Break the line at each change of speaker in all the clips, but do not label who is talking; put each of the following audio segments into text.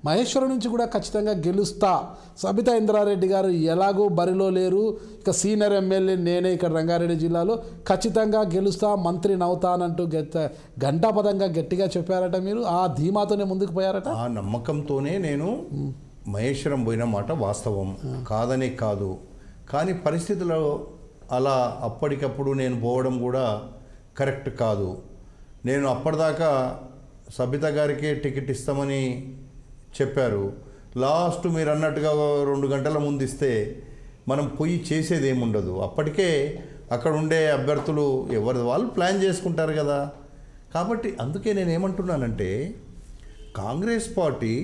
మహేశ్వరం నుంచి కూడా ఖచ్చితంగా గెలుస్తా సబితా ఇంద్రారెడ్డి గారు ఎలాగో బరిలో లేరు ఇక సీనియర్ ఎమ్మెల్యే నేనే ఇక్కడ రంగారెడ్డి జిల్లాలో ఖచ్చితంగా గెలుస్తా మంత్రిని అవుతానంటూ గెత్త ఘంటాపదంగా గట్టిగా చెప్పారట మీరు ఆ ధీమాతోనే ముందుకు పోయారట
ఆ నమ్మకంతోనే నేను మహేశ్వరం పోయిన మాట వాస్తవం కాదనే కాదు కానీ పరిస్థితుల్లో అలా అప్పటికప్పుడు నేను పోవడం కూడా కరెక్ట్ కాదు నేను అప్పటిదాకా సబిత గారికే టికెట్ ఇస్తామని చెప్పారు లాస్ట్ మీరు అన్నట్టుగా రెండు గంటల ముందు ఇస్తే మనం పోయి చేసేది ఏముండదు అప్పటికే అక్కడ ఉండే అభ్యర్థులు ఎవరి వాళ్ళు ప్లాన్ చేసుకుంటారు కదా కాబట్టి అందుకే నేను ఏమంటున్నానంటే కాంగ్రెస్ పార్టీ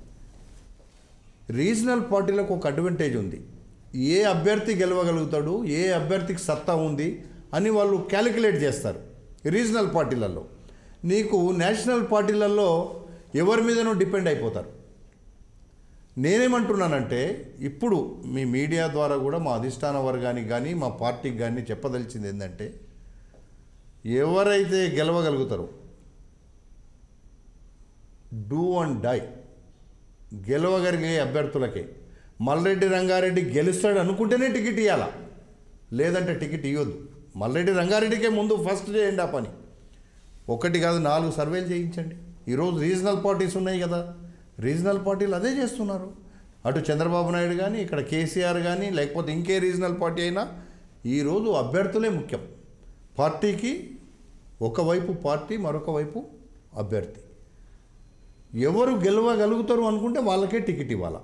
రీజనల్ పార్టీలకు ఒక అడ్వాంటేజ్ ఉంది ఏ అభ్యర్థి గెలవగలుగుతాడు ఏ అభ్యర్థికి సత్తా ఉంది అని వాళ్ళు క్యాలిక్యులేట్ చేస్తారు రీజనల్ పార్టీలలో నీకు నేషనల్ పార్టీలలో ఎవరి మీదనో డిపెండ్ అయిపోతారు నేనేమంటున్నానంటే ఇప్పుడు మీ మీడియా ద్వారా కూడా మా అధిష్టాన వర్గానికి కానీ మా పార్టీకి కానీ చెప్పదలిచింది ఏంటంటే ఎవరైతే గెలవగలుగుతారో డూ అండ్ డై గెలవగలిగే అభ్యర్థులకే మల్రెడ్డి రంగారెడ్డి గెలుస్తాడు అనుకుంటేనే టికెట్ ఇవ్వాలా లేదంటే టికెట్ ఇవ్వద్దు మల్రెడ్డి రంగారెడ్డికే ముందు ఫస్ట్ చేయండి ఆ పని ఒకటి కాదు నాలుగు సర్వేలు చేయించండి ఈరోజు రీజనల్ పార్టీస్ ఉన్నాయి కదా రీజనల్ పార్టీలు అదే చేస్తున్నారు అటు చంద్రబాబు నాయుడు కానీ ఇక్కడ కేసీఆర్ కానీ లేకపోతే ఇంకే రీజనల్ పార్టీ అయినా ఈరోజు అభ్యర్థులే ముఖ్యం పార్టీకి ఒకవైపు పార్టీ మరొక వైపు అభ్యర్థి ఎవరు గెలవగలుగుతారు అనుకుంటే వాళ్ళకే టికెట్ ఇవ్వాలా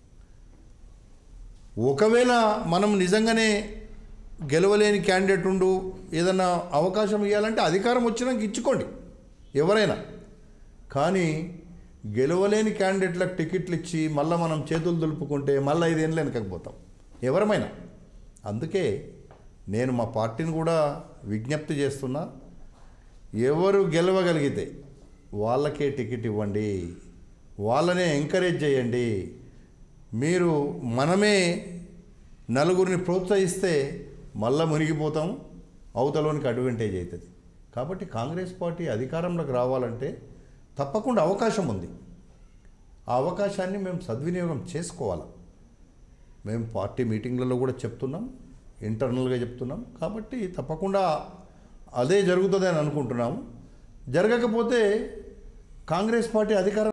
ఒకవేళ మనం నిజంగానే గెలవలేని క్యాండిడేట్ ఉండు ఏదన్నా అవకాశం ఇవ్వాలంటే అధికారం వచ్చినాక ఇచ్చుకోండి ఎవరైనా కానీ గెలవలేని క్యాండిడేట్లకు టికెట్లు ఇచ్చి మళ్ళీ మనం చేతులు దులుపుకుంటే మళ్ళీ ఐదేళ్ళు వెనకపోతాం ఎవరమైనా అందుకే నేను మా పార్టీని కూడా విజ్ఞప్తి చేస్తున్నా ఎవరు గెలవగలిగితే వాళ్ళకే టికెట్ ఇవ్వండి వాళ్ళనే ఎంకరేజ్ చేయండి మీరు మనమే నలుగురిని ప్రోత్సహిస్తే మళ్ళా మునిగిపోతాం అవతలోనికి అడ్వాంటేజ్ అవుతుంది కాబట్టి కాంగ్రెస్ పార్టీ అధికారంలోకి రావాలంటే తప్పకుండా అవకాశం ఉంది ఆ అవకాశాన్ని మేము సద్వినియోగం చేసుకోవాలి మేము పార్టీ మీటింగ్లలో కూడా చెప్తున్నాం ఇంటర్నల్గా చెప్తున్నాం కాబట్టి తప్పకుండా అదే జరుగుతుంది అని అనుకుంటున్నాము జరగకపోతే కాంగ్రెస్ పార్టీ అధికారం